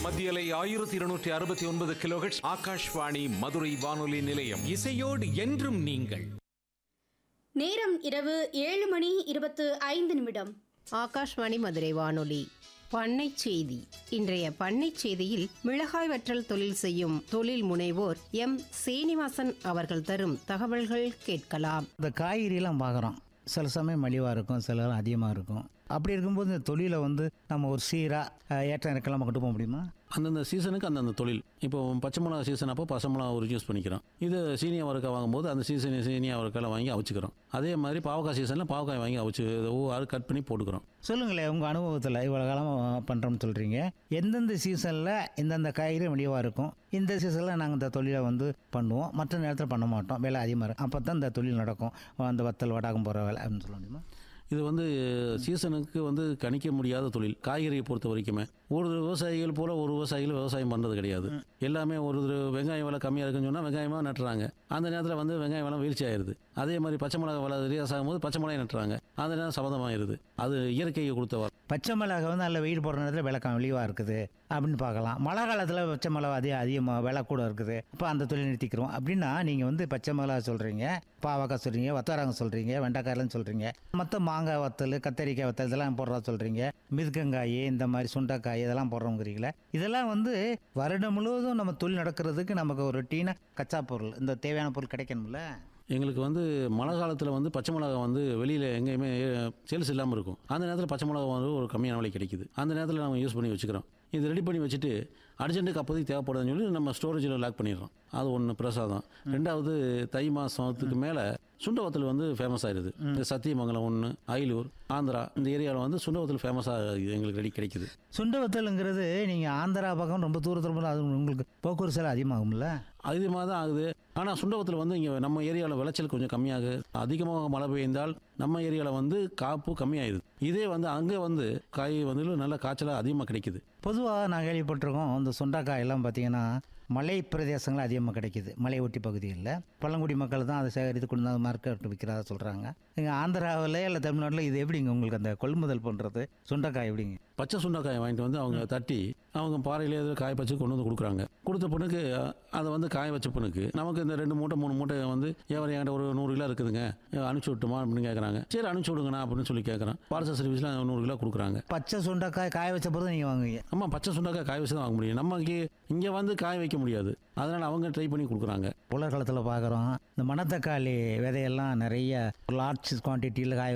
மத்தியலை ஆயிரத்தி இருநூற்றி அறுபத்தி ஒன்பது கிலோஹெட்ஸ் ஆகாஷ்வாணி மதுரை வானொலி நிலையம் இசையோடு என்றும் நீங்கள் நேரம் இரவு ஏழு மணி இருபத்து ஐந்து நிமிடம் ஆகாஷ்வாணி மதுரை வானொலி பண்ணை செய்தி இன்றைய பண்ணை செய்தியில் மிளகாய் வற்றல் தொழில் செய்யும் தொழில் முனைவோர் எம் சீனிவாசன் அவர்கள் தரும் தகவல்கள் கேட்கலாம் இந்த காய்கறியெல்லாம் பார்க்குறோம் சில சமயம் மலிவாக இருக்கும் சில அதிகமாக இருக்கும் அப்படி இருக்கும்போது இந்த தொழிலை வந்து நம்ம ஒரு சீராக ஏற்றம் இறக்கலாமா கொண்டு போக முடியுமா அந்தந்த சீசனுக்கு அந்தந்த தொழில் இப்போ பச்சை மிளகா சீசன் அப்போ பச்சை மிளகா ஒரு யூஸ் பண்ணிக்கிறோம் இது சீனியா அவரைக்காய் வாங்கும்போது அந்த சீசன் சீனியா அவரைக்காய் வாங்கி அவிச்சுக்கிறோம் அதே மாதிரி பாவக்காய் சீசனில் பாவக்காய் வாங்கி அவிச்சு ஒவ்வொரு கட் பண்ணி போட்டுக்கிறோம் சொல்லுங்களேன் உங்கள் அனுபவத்தில் இவ்வளோ காலமாக பண்ணுறோம்னு சொல்கிறீங்க எந்தெந்த சீசனில் எந்தெந்த காய்கறி மலிவாக இருக்கும் இந்த சீசனில் நாங்கள் இந்த தொழிலை வந்து பண்ணுவோம் மற்ற நேரத்தில் பண்ண மாட்டோம் விலை அதிகமாக இருக்கும் அப்போ தான் இந்த தொழில் நடக்கும் அந்த வத்தல் வடாகம் போகிற வேலை அப்படின்னு சொல்ல முடியுமா இது வந்து சீசனுக்கு வந்து கணிக்க முடியாத தொழில் காய்கறியை பொறுத்த வரைக்குமே ஒரு விவசாயிகள் போல ஒரு விவசாயிகள் விவசாயம் பண்ணுறது கிடையாது எல்லாமே ஒரு தடவை வெங்காயம் விலை கம்மியாக இருக்குன்னு சொன்னால் வெங்காயமாக நட்டுறாங்க அந்த நேரத்தில் வந்து வெங்காயம் விலை வீழ்ச்சி ஆயிடுது அதே மாதிரி பச்சை மிளகா விலை ரியாஸ் ஆகும்போது பச்சை மிளகாய் நட்டுறாங்க அந்த நேரம் சபதமாயிருது அது இயற்கையை கொடுத்தவர் பச்சை மிளகா வந்து நல்ல வெயில் போடுற நேரத்தில் விலை மலிவாக இருக்குது அப்படின்னு பார்க்கலாம் மழை காலத்தில் பச்சை மிளகா அதிக அதிகமாக விலை கூட இருக்குது அப்போ அந்த தொழில் நிறுத்திக்கிறோம் அப்படின்னா நீங்கள் வந்து பச்சை மிளகா சொல்கிறீங்க பாவக்காய் சொல்கிறீங்க வத்தாரங்க சொல்கிறீங்க வெண்டைக்காயெல்லாம் சொல்கிறீங்க மற்ற மாங்காய் வத்தல் கத்தரிக்காய் வத்தல் இதெல்லாம் போடுறா சொல்கிறீங்க மிதுக்கங்காய் இந்த மாதிரி சுண்டைக்காய் இதெல்லாம் போடுறோங்கிறீங்களே இதெல்லாம் வந்து வருடம் முழுவதும் நம்ம தொழில் நடக்கிறதுக்கு நமக்கு ஒரு ரொட்டீனாக கச்சா பொருள் இந்த தேவையான பொருள் கிடைக்கணும்ல எங்களுக்கு வந்து மழை காலத்தில் வந்து பச்சை மிளகா வந்து வெளியில் எங்கேயுமே சேல்ஸ் இல்லாமல் இருக்கும் அந்த நேரத்தில் பச்சை மிளகா வந்து ஒரு கம்மியான விலை கிடைக்குது அந்த நேரத்தில் நம்ம யூஸ் பண்ணி வச்சுக்கிறோம் இது ரெடி பண்ணி வச்சுட்டு அர்ஜென்ட்டுக்கு அப்போதைக்கு தேவைப்படுதுன்னு சொல்லி நம்ம ஸ்டோரேஜில் லாக் பண்ணிடுறோம் அது ஒன்று பிரசாதம் ரெண்டாவது தை மாதத்துக்கு மேலே சுண்டவத்தல் வந்து ஃபேமஸ் ஆயிடுது இந்த சத்தியமங்கலம் ஒன்று அயலூர் ஆந்திரா இந்த ஏரியாவில் வந்து சுண்டவத்தல் ஃபேமஸாக எங்களுக்கு ரெடி கிடைக்குது சுண்ட வத்தலுங்கிறது நீங்கள் ஆந்திரா பக்கம் ரொம்ப தூரத்தில் போனால் அது உங்களுக்கு போக்குவரத்து செலவு அதிகமாகும்ல அதிகமாக தான் ஆகுது ஆனால் சுண்டவத்தில் வந்து இங்கே நம்ம ஏரியாவில் விளைச்சல் கொஞ்சம் கம்மியாகுது அதிகமாக மழை பெய்ந்தால் நம்ம ஏரியாவில் வந்து காப்பு கம்மியாயிடுது இதே வந்து அங்கே வந்து காய் வந்து நல்ல காய்ச்சலாக அதிகமாக கிடைக்குது பொதுவாக நான் கேள்விப்பட்டிருக்கோம் இந்த சுண்டைக்காய் எல்லாம் பார்த்தீங்கன்னா மலை பிரதேசங்கள் அதிகமாக கிடைக்குது மலை ஒட்டி பகுதிகளில் பழங்குடி மக்கள் தான் அதை சேகரித்து கொண்டு வந்து மார்க்கெட் விற்கிறதா சொல்கிறாங்க இங்கே ஆந்திராவில் இல்லை தமிழ்நாட்டில் இது எப்படிங்க உங்களுக்கு அந்த கொள்முதல் பண்ணுறது சுண்டைக்காய் எப்படிங்க பச்சை சுண்டைக்காயை வாங்கிட்டு வந்து அவங்க தட்டி அவங்க பாறையிலே ஏதோ காய வச்சு கொண்டு வந்து கொடுக்குறாங்க கொடுத்த பொண்ணுக்கு அதை வந்து காய வச்ச பொண்ணுக்கு நமக்கு இந்த ரெண்டு மூட்டை மூணு மூட்டை வந்து ஏவர் என்கிட்ட ஒரு நூறு கிலோ இருக்குதுங்க அனுப்பிச்சி விட்டுமா அப்படின்னு கேட்குறாங்க சரி அனுப்பிச்சி விடுங்கண்ணா அப்படின்னு சொல்லி கேட்குறேன் பார்சல் சர்வீஸில் நூறு கிலோ கொடுக்குறாங்க பச்சை சுண்டைக்காய் காய வச்ச பிறகு நீங்கள் வாங்குவீங்க ஆமாம் பச்சை சுண்டைக்காய் காய வச்சு தான் வாங்க முடியும் நம்ம இங்கே இங்கே வந்து காய வைக்க முடியாது அதனால் அவங்க ட்ரை பண்ணி கொடுக்குறாங்க உலர் காலத்தில் பார்க்குறோம் இந்த மணத்தக்காளி விதையெல்லாம் நிறைய லார்ஜ் குவான்டிட்டியில் காய